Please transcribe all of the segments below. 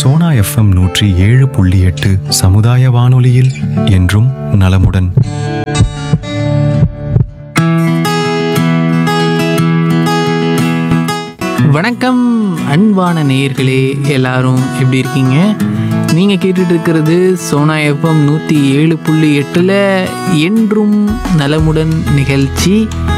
Sona FM நூற்றி ஏழு புள்ளி எட்டு சமுதாய வானொலியில் என்றும் நலமுடன் வணக்கம் அன்பான நேயர்களே எல்லாரும் எப்படி இருக்கீங்க நீங்கள் கேட்டுட்டு இருக்கிறது சோனா எஃப்எம் நூற்றி ஏழு புள்ளி எட்டில் என்றும் நலமுடன் நிகழ்ச்சி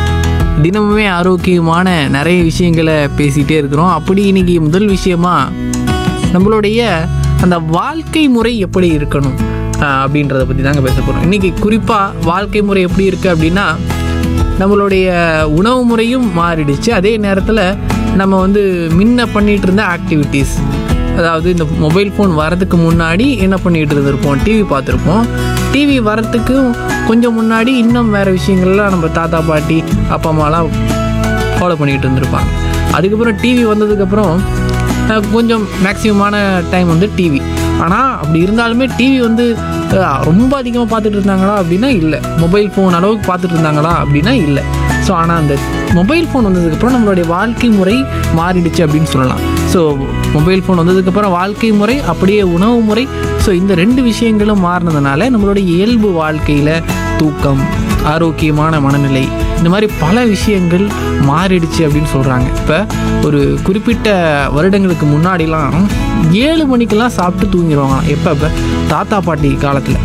தினமுமே ஆரோக்கியமான நிறைய விஷயங்களை பேசிகிட்டே இருக்கிறோம் அப்படி இன்னைக்கு முதல் விஷயமா நம்மளுடைய அந்த வாழ்க்கை முறை எப்படி இருக்கணும் ஆஹ் அப்படின்றத பற்றி தாங்க பேச போகிறோம் இன்றைக்கி குறிப்பாக வாழ்க்கை முறை எப்படி இருக்குது அப்படின்னா நம்மளுடைய உணவு முறையும் மாறிடுச்சு அதே நேரத்தில் நம்ம வந்து முன்ன பண்ணிகிட்டு இருந்த ஆக்டிவிட்டீஸ் அதாவது இந்த மொபைல் ஃபோன் வரதுக்கு முன்னாடி என்ன பண்ணிகிட்டு இருந்திருப்போம் டிவி பார்த்துருப்போம் டிவி வரத்துக்கு கொஞ்சம் முன்னாடி இன்னும் வேறு விஷயங்கள்லாம் நம்ம தாத்தா பாட்டி அப்பா அம்மாலாம் ஃபாலோ பண்ணிகிட்டு இருந்திருப்பாங்க அதுக்கப்புறம் டிவி வந்ததுக்கப்புறம் அஹ், கொஞ்சம் மேக்ஸிமமான டைம் வந்து டிவி ஆனால் அப்படி இருந்தாலுமே டிவி வந்து அஹ், ரொம்ப அதிகமாக பார்த்துட்டு இருந்தாங்களா அப்படின்னா இல்லை மொபைல் ஃபோன் அளவுக்கு பார்த்துட்டு இருந்தாங்களா அப்படின்னா இல்லை ஸோ ஆனால் அந்த மொபைல் ஃபோன் வந்ததுக்கப்புறம் நம்மளுடைய வாழ்க்கை முறை மாறிடுச்சு அப்படின்னு சொல்லலாம் ஸோ மொபைல் ஃபோன் வந்ததுக்கப்புறம் வாழ்க்கை முறை அப்படியே உணவு முறை ஸோ இந்த ரெண்டு விஷயங்களும் மாறினதுனால நம்மளுடைய இயல்பு வாழ்க்கையில் தூக்கம் ஆரோக்கியமான மனநிலை இந்த மாதிரி பல விஷயங்கள் மாறிடுச்சு அப்படின்னு சொல்கிறாங்க இப்போ ஒரு குறிப்பிட்ட வருடங்களுக்கு முன்னாடிலாம் ஏழு மணிக்கெல்லாம் சாப்பிட்டு தூங்கிடுவாங்களாம் எப்போ இப்போ தாத்தா பாட்டி காலத்தில்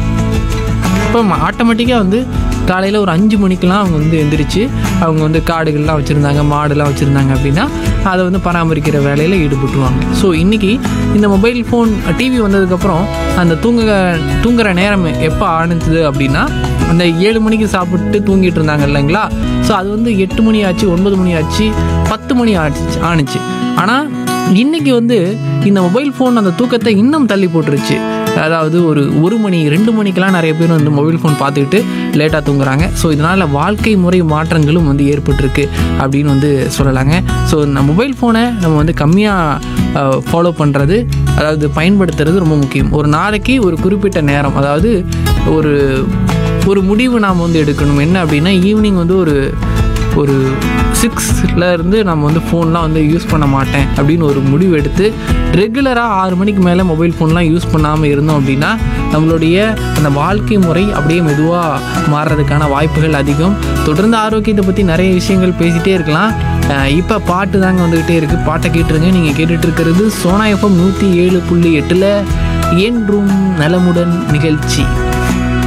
இப்போ ஆட்டோமேட்டிக்காக வந்து காலையில் ஒரு அஞ்சு மணிக்கெலாம் அவங்க வந்து எந்திரிச்சு அவங்க வந்து காடுகள்லாம் வச்சுருந்தாங்க மாடுலாம் வச்சுருந்தாங்க அப்படின்னா அதை வந்து பராமரிக்கிற வேலையில் ஈடுபட்டுருவாங்க ஸோ இன்றைக்கி இந்த மொபைல் ஃபோன் டிவி வந்ததுக்கப்புறம் அந்த தூங்க தூங்குற நேரம் எப்போ ஆரம்பிச்சது அப்படின்னா அந்த ஏழு மணிக்கு சாப்பிட்டு தூங்கிட்டு இருந்தாங்க இல்லைங்களா ஸோ அது வந்து எட்டு மணி ஆச்சு ஒன்பது மணி ஆச்சு பத்து மணி ஆச்சு ஆணுச்சு ஆனால் இன்னைக்கு வந்து இந்த மொபைல் ஃபோன் அந்த தூக்கத்தை இன்னும் தள்ளி போட்டுருச்சு அதாவது ஒரு ஒரு மணி ரெண்டு மணிக்கெல்லாம் நிறைய பேர் வந்து மொபைல் ஃபோன் பார்த்துக்கிட்டு லேட்டாக தூங்குறாங்க ஸோ இதனால் வாழ்க்கை முறை மாற்றங்களும் வந்து ஏற்பட்டிருக்கு அப்படின்னு வந்து சொல்லலாங்க ஸோ இந்த மொபைல் ஃபோனை நம்ம வந்து கம்மியாக ஃபாலோ பண்ணுறது அதாவது பயன்படுத்துறது ரொம்ப முக்கியம் ஒரு நாளைக்கு ஒரு குறிப்பிட்ட நேரம் அதாவது ஒரு ஒரு முடிவு நாம் வந்து எடுக்கணும் என்ன அப்படின்னா ஈவினிங் வந்து ஒரு ஒரு சிக்ஸ்ல இருந்து நம்ம வந்து ஃபோன்லாம் வந்து யூஸ் பண்ண மாட்டேன் அப்படின்னு ஒரு முடிவு எடுத்து ரெகுலராக ஆறு மணிக்கு மேலே மொபைல் ஃபோன்லாம் யூஸ் பண்ணாமல் இருந்தோம் அப்படின்னா நம்மளுடைய அந்த வாழ்க்கை முறை அப்படியே மெதுவாக மாறுறதுக்கான வாய்ப்புகள் அதிகம் தொடர்ந்து ஆரோக்கியத்தை பற்றி நிறைய விஷயங்கள் பேசிகிட்டே இருக்கலாம் இப்போ பாட்டு தாங்க வந்துக்கிட்டே இருக்குது பாட்டை கேட்டுருங்க நீங்கள் கேட்டுட்டு இருக்கிறது சோனா எஃப்எம் நூற்றி ஏழு புள்ளி எட்டில் என்றும் நலமுடன் நிகழ்ச்சி